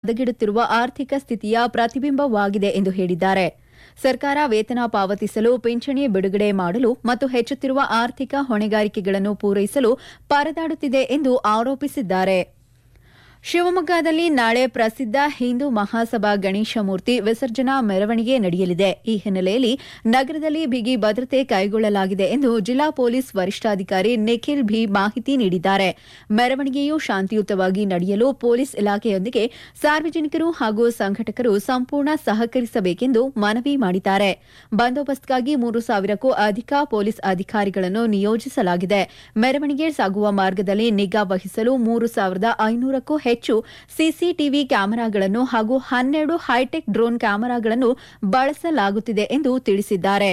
ಹದಗೆಡುತ್ತಿರುವ ಆರ್ಥಿಕ ಸ್ಥಿತಿಯ ಪ್ರತಿಬಿಂಬವಾಗಿದೆ ಎಂದು ಹೇಳಿದ್ದಾರೆ ಸರ್ಕಾರ ವೇತನ ಪಾವತಿಸಲು ಪಿಂಚಣಿ ಬಿಡುಗಡೆ ಮಾಡಲು ಮತ್ತು ಹೆಚ್ಚುತ್ತಿರುವ ಆರ್ಥಿಕ ಹೊಣೆಗಾರಿಕೆಗಳನ್ನು ಪೂರೈಸಲು ಪರದಾಡುತ್ತಿದೆ ಎಂದು ಆರೋಪಿಸಿದ್ದಾರೆ ಶಿವಮೊಗ್ಗದಲ್ಲಿ ನಾಳೆ ಪ್ರಸಿದ್ಧ ಹಿಂದೂ ಮಹಾಸಭಾ ಗಣೇಶ ಮೂರ್ತಿ ವಿಸರ್ಜನಾ ಮೆರವಣಿಗೆ ನಡೆಯಲಿದೆ ಈ ಹಿನ್ನೆಲೆಯಲ್ಲಿ ನಗರದಲ್ಲಿ ಬಿಗಿ ಭದ್ರತೆ ಕೈಗೊಳ್ಳಲಾಗಿದೆ ಎಂದು ಜಿಲ್ಲಾ ಪೊಲೀಸ್ ವರಿಷ್ಠಾಧಿಕಾರಿ ನಿಖಿಲ್ ಭಿ ಮಾಹಿತಿ ನೀಡಿದ್ದಾರೆ ಮೆರವಣಿಗೆಯು ಶಾಂತಿಯುತವಾಗಿ ನಡೆಯಲು ಪೊಲೀಸ್ ಇಲಾಖೆಯೊಂದಿಗೆ ಸಾರ್ವಜನಿಕರು ಹಾಗೂ ಸಂಘಟಕರು ಸಂಪೂರ್ಣ ಸಹಕರಿಸಬೇಕೆಂದು ಮನವಿ ಮಾಡಿದ್ದಾರೆ ಬಂದೋಬಸ್ತ್ಗಾಗಿ ಮೂರು ಸಾವಿರಕ್ಕೂ ಅಧಿಕ ಪೊಲೀಸ್ ಅಧಿಕಾರಿಗಳನ್ನು ನಿಯೋಜಿಸಲಾಗಿದೆ ಮೆರವಣಿಗೆ ಸಾಗುವ ಮಾರ್ಗದಲ್ಲಿ ನಿಗಾ ವಹಿಸಲು ಮೂರು ಸಾವಿರದ ಐನೂರಕ್ಕೂ ಹೆಚ್ಚು ಸಿಸಿಟಿವಿ ಕ್ಯಾಮೆರಾಗಳನ್ನು ಹಾಗೂ ಹನ್ನೆರಡು ಹೈಟೆಕ್ ಡ್ರೋನ್ ಕ್ಯಾಮೆರಾಗಳನ್ನು ಬಳಸಲಾಗುತ್ತಿದೆ ಎಂದು ತಿಳಿಸಿದ್ದಾರೆ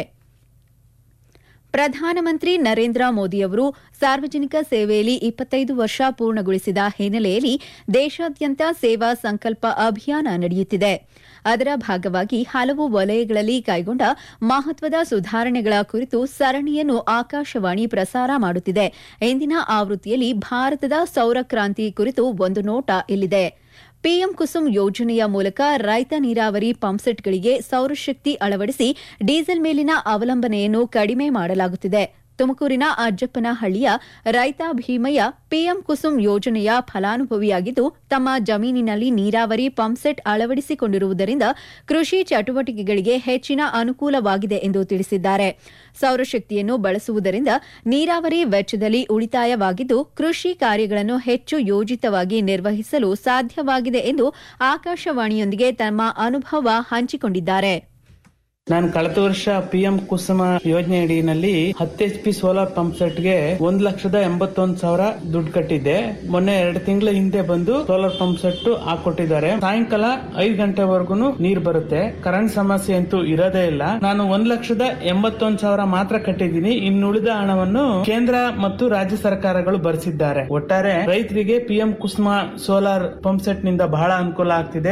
ಪ್ರಧಾನಮಂತ್ರಿ ನರೇಂದ್ರ ಮೋದಿಯವರು ಸಾರ್ವಜನಿಕ ಸೇವೆಯಲ್ಲಿ ಇಪ್ಪತ್ತೈದು ವರ್ಷ ಪೂರ್ಣಗೊಳಿಸಿದ ಹಿನ್ನೆಲೆಯಲ್ಲಿ ದೇಶಾದ್ಯಂತ ಸೇವಾ ಸಂಕಲ್ಪ ಅಭಿಯಾನ ನಡೆಯುತ್ತಿದೆ ಅದರ ಭಾಗವಾಗಿ ಹಲವು ವಲಯಗಳಲ್ಲಿ ಕೈಗೊಂಡ ಮಹತ್ವದ ಸುಧಾರಣೆಗಳ ಕುರಿತು ಸರಣಿಯನ್ನು ಆಕಾಶವಾಣಿ ಪ್ರಸಾರ ಮಾಡುತ್ತಿದೆ ಇಂದಿನ ಆವೃತ್ತಿಯಲ್ಲಿ ಭಾರತದ ಸೌರ ಕ್ರಾಂತಿ ಕುರಿತು ಒಂದು ನೋಟ ಇಲ್ಲಿದೆ ಪಿಎಂ ಕುಸುಮ್ ಯೋಜನೆಯ ಮೂಲಕ ರೈತ ನೀರಾವರಿ ಪಂಪ್ಸೆಟ್ಗಳಿಗೆ ಸೌರಶಕ್ತಿ ಅಳವಡಿಸಿ ಡೀಸೆಲ್ ಮೇಲಿನ ಅವಲಂಬನೆಯನ್ನು ಕಡಿಮೆ ಮಾಡಲಾಗುತ್ತಿದೆ ತುಮಕೂರಿನ ಅಜ್ಜಪ್ಪನಹಳ್ಳಿಯ ರೈತ ಭೀಮಯ್ಯ ಪಿಎಂ ಕುಸುಮ್ ಯೋಜನೆಯ ಫಲಾನುಭವಿಯಾಗಿದ್ದು ತಮ್ಮ ಜಮೀನಿನಲ್ಲಿ ನೀರಾವರಿ ಪಂಪ್ಸೆಟ್ ಅಳವಡಿಸಿಕೊಂಡಿರುವುದರಿಂದ ಕೃಷಿ ಚಟುವಟಿಕೆಗಳಿಗೆ ಹೆಚ್ಚಿನ ಅನುಕೂಲವಾಗಿದೆ ಎಂದು ತಿಳಿಸಿದ್ದಾರೆ ಸೌರಶಕ್ತಿಯನ್ನು ಬಳಸುವುದರಿಂದ ನೀರಾವರಿ ವೆಚ್ಚದಲ್ಲಿ ಉಳಿತಾಯವಾಗಿದ್ದು ಕೃಷಿ ಕಾರ್ಯಗಳನ್ನು ಹೆಚ್ಚು ಯೋಜಿತವಾಗಿ ನಿರ್ವಹಿಸಲು ಸಾಧ್ಯವಾಗಿದೆ ಎಂದು ಆಕಾಶವಾಣಿಯೊಂದಿಗೆ ತಮ್ಮ ಅನುಭವ ಹಂಚಿಕೊಂಡಿದ್ದಾರೆ ನಾನು ಕಳೆದ ವರ್ಷ ಪಿ ಎಂ ಕುಸುಮ ಯೋಜನೆ ಅಡಿನಲ್ಲಿ ಹತ್ತು H P solar pump set ಗೆ ಒಂದ್ ಲಕ್ಷದ ಎಂಬತ್ತೊಂದು ಸಾವಿರ ದುಡ್ಡು ಕಟ್ಟಿದ್ದೆ ಮೊನ್ನೆ ಎರಡು ತಿಂಗಳ ಹಿಂದೆ ಬಂದು ಸೋಲಾರ್ ಪಂಪ್ ಸೆಟ್ ಹಾಕೊಟ್ಟಿದ್ದಾರೆ ಸಾಯಂಕಾಲ ಐದು ಗಂಟೆವರೆಗೂ ನೀರ್ ಬರುತ್ತೆ ಕರೆಂಟ್ ಸಮಸ್ಯೆ ಅಂತೂ ಇರೋದೇ ಇಲ್ಲ ನಾನು ಒಂದ್ ಲಕ್ಷದ ಎಂಬತ್ತೊಂದು ಸಾವಿರ ಮಾತ್ರ ಕಟ್ಟಿದ್ದೀನಿ ಇನ್ನುಳಿದ ಹಣವನ್ನು ಕೇಂದ್ರ ಮತ್ತು ರಾಜ್ಯ ಸರ್ಕಾರಗಳು ಭರಿಸಿದ್ದಾರೆ ಒಟ್ಟಾರೆ ರೈತರಿಗೆ PM Kusum solar pump set ನಿಂದ ಬಹಳ ಅನುಕೂಲ ಆಗ್ತಿದೆ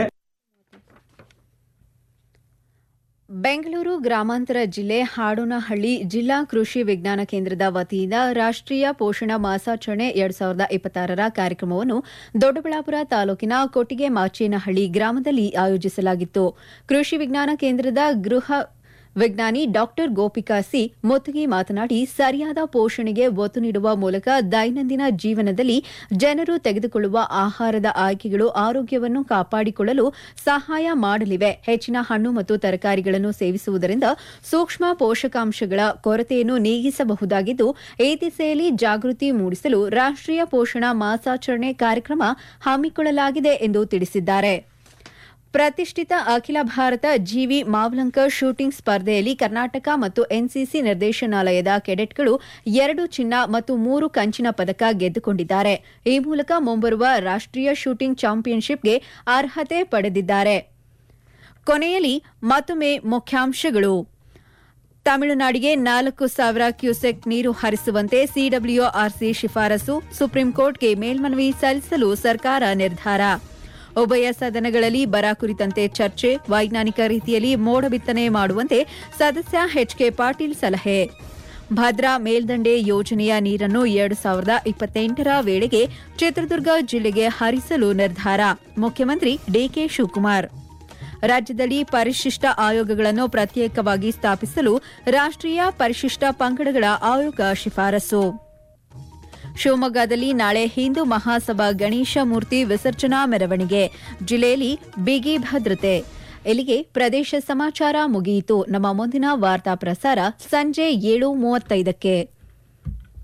ಬೆಂಗಳೂರು ಗ್ರಾಮಾಂತರ ಜಿಲ್ಲೆ ಹಾಡೋನಹಳ್ಳಿ ಜಿಲ್ಲಾ ಕೃಷಿ ವಿಜ್ಞಾನ ಕೇಂದ್ರದ ವತಿಯಿಂದ ರಾಷ್ಟೀಯ ಪೋಷಣ ಮಾಸಾಚರಣೆ ಎರಡ್ ಸಾವಿರದ ಇಪ್ಪತ್ತಾರರ ಕಾರ್ಯಕ್ರಮವನ್ನು ದೊಡ್ಡಬಳ್ಳಾಪುರ ತಾಲೂಕಿನ ಕೊಟ್ಟಿಗೆ ಮಾಚೇನಹಳ್ಳಿ ಗ್ರಾಮದಲ್ಲಿ ಆಯೋಜಿಸಲಾಗಿತ್ತು ಕೃಷಿ ವಿಜ್ಞಾನ ಕೇಂದ್ರದ ಗೃಹ ವಿಜ್ಞಾನಿ ಡಾಕ್ಟರ್ ಗೋಪಿಕಾ ಸಿ ಮುತ್ತಗಿ ಮಾತನಾಡಿ ಸರಿಯಾದ ಪೋಷಣೆಗೆ ಒತ್ತು ನೀಡುವ ಮೂಲಕ ದೈನಂದಿನ ಜೀವನದಲ್ಲಿ ಜನರು ತೆಗೆದುಕೊಳ್ಳುವ ಆಹಾರದ ಆಯ್ಕೆಗಳು ಆರೋಗ್ಯವನ್ನು ಕಾಪಾಡಿಕೊಳ್ಳಲು ಸಹಾಯ ಮಾಡಲಿವೆ ಹೆಚ್ಚಿನ ಹಣ್ಣು ಮತ್ತು ತರಕಾರಿಗಳನ್ನು ಸೇವಿಸುವುದರಿಂದ ಸೂಕ್ಷ್ಮ ಪೋಷಕಾಂಶಗಳ ಕೊರತೆಯನ್ನು ನೀಗಿಸಬಹುದಾಗಿದ್ದು ಈ ದಿಸೆಯಲ್ಲಿ ಜಾಗೃತಿ ಮೂಡಿಸಲು ರಾಷ್ಟೀಯ ಪೋಷಣ ಮಾಸಾಚರಣೆ ಕಾರ್ಯಕ್ರಮ ಹಮ್ಮಿಕೊಳ್ಳಲಾಗಿದೆ ಎಂದು ತಿಳಿಸಿದ್ದಾರೆ ಪ್ರತಿಷ್ಠಿತ ಅಖಿಲ ಭಾರತ ಜಿವಿ ಮಾವಲಂಕರ್ ಶೂಟಿಂಗ್ ಸ್ಪರ್ಧೆಯಲ್ಲಿ ಕರ್ನಾಟಕ ಮತ್ತು ಎನ್ಸಿಸಿ ನಿರ್ದೇಶನಾಲಯದ ಕೆಡೆಟ್ಗಳು ಎರಡು ಚಿನ್ನ ಮತ್ತು ಮೂರು ಕಂಚಿನ ಪದಕ ಗೆದ್ದುಕೊಂಡಿದ್ದಾರೆ ಈ ಮೂಲಕ ಮುಂಬರುವ ರಾಷ್ಟೀಯ ಶೂಟಿಂಗ್ ಚಾಂಪಿಯನ್ಶಿಪ್ಗೆ ಅರ್ಹತೆ ಪಡೆದಿದ್ದಾರೆ ಕೊನೆಯಲ್ಲಿ ಮತ್ತೊಮ್ಮೆ ಮುಖ್ಯಾಂಶಗಳು ತಮಿಳುನಾಡಿಗೆ ನಾಲ್ಕು ಸಾವಿರ ಕ್ಯೂಸೆಕ್ ನೀರು ಹರಿಸುವಂತೆ ಸಿಡಬ್ಲ್ಯೂಆರ್ಸಿ ಶಿಫಾರಸು ಸುಪ್ರೀಂಕೋರ್ಟ್ಗೆ ಮೇಲ್ಮನವಿ ಸಲ್ಲಿಸಲು ಸರ್ಕಾರ ನಿರ್ಧಾರ ಉಭಯ ಸದನಗಳಲ್ಲಿ ಬರ ಕುರಿತಂತೆ ಚರ್ಚೆ ವೈಜ್ಞಾನಿಕ ರೀತಿಯಲ್ಲಿ ಮೋಡ ಬಿತ್ತನೆ ಮಾಡುವಂತೆ ಸದಸ್ಯ ಎಚ್ಕೆ ಪಾಟೀಲ್ ಸಲಹೆ ಭದ್ರಾ ಮೇಲ್ದಂಡೆ ಯೋಜನೆಯ ನೀರನ್ನು ಎರಡು ಸಾವಿರದ ಇಪ್ಪತ್ತೆಂಟರ ವೇಳೆಗೆ ಚಿತ್ರದುರ್ಗ ಜಿಲ್ಲೆಗೆ ಹರಿಸಲು ನಿರ್ಧಾರ ಮುಖ್ಯಮಂತ್ರಿ ಡಿಕೆ ಶಿವಕುಮಾರ್ ರಾಜ್ಯದಲ್ಲಿ ಪರಿಶಿಷ್ಟ ಆಯೋಗಗಳನ್ನು ಪ್ರತ್ಯೇಕವಾಗಿ ಸ್ಥಾಪಿಸಲು ರಾಷ್ಟೀಯ ಪರಿಶಿಷ್ಟ ಪಂಗಡಗಳ ಆಯೋಗ ಶಿಫಾರಸು ಶಿವಮೊಗ್ಗದಲ್ಲಿ ನಾಳೆ ಹಿಂದೂ ಮಹಾಸಭಾ ಗಣೇಶ ಮೂರ್ತಿ ವಿಸರ್ಜನಾ ಮೆರವಣಿಗೆ ಜಿಲ್ಲೆಯಲ್ಲಿ ಬಿಗಿ ಭದ್ರತೆ ಇಲ್ಲಿಗೆ ಪ್ರದೇಶ ಸಮಾಚಾರ ಮುಗಿಯಿತು ನಮ್ಮ ಮುಂದಿನ ವಾರ್ತಾ ಪ್ರಸಾರ ಸಂಜೆ ಏಳು ಮೂವತ್ತೈದಕ್ಕೆ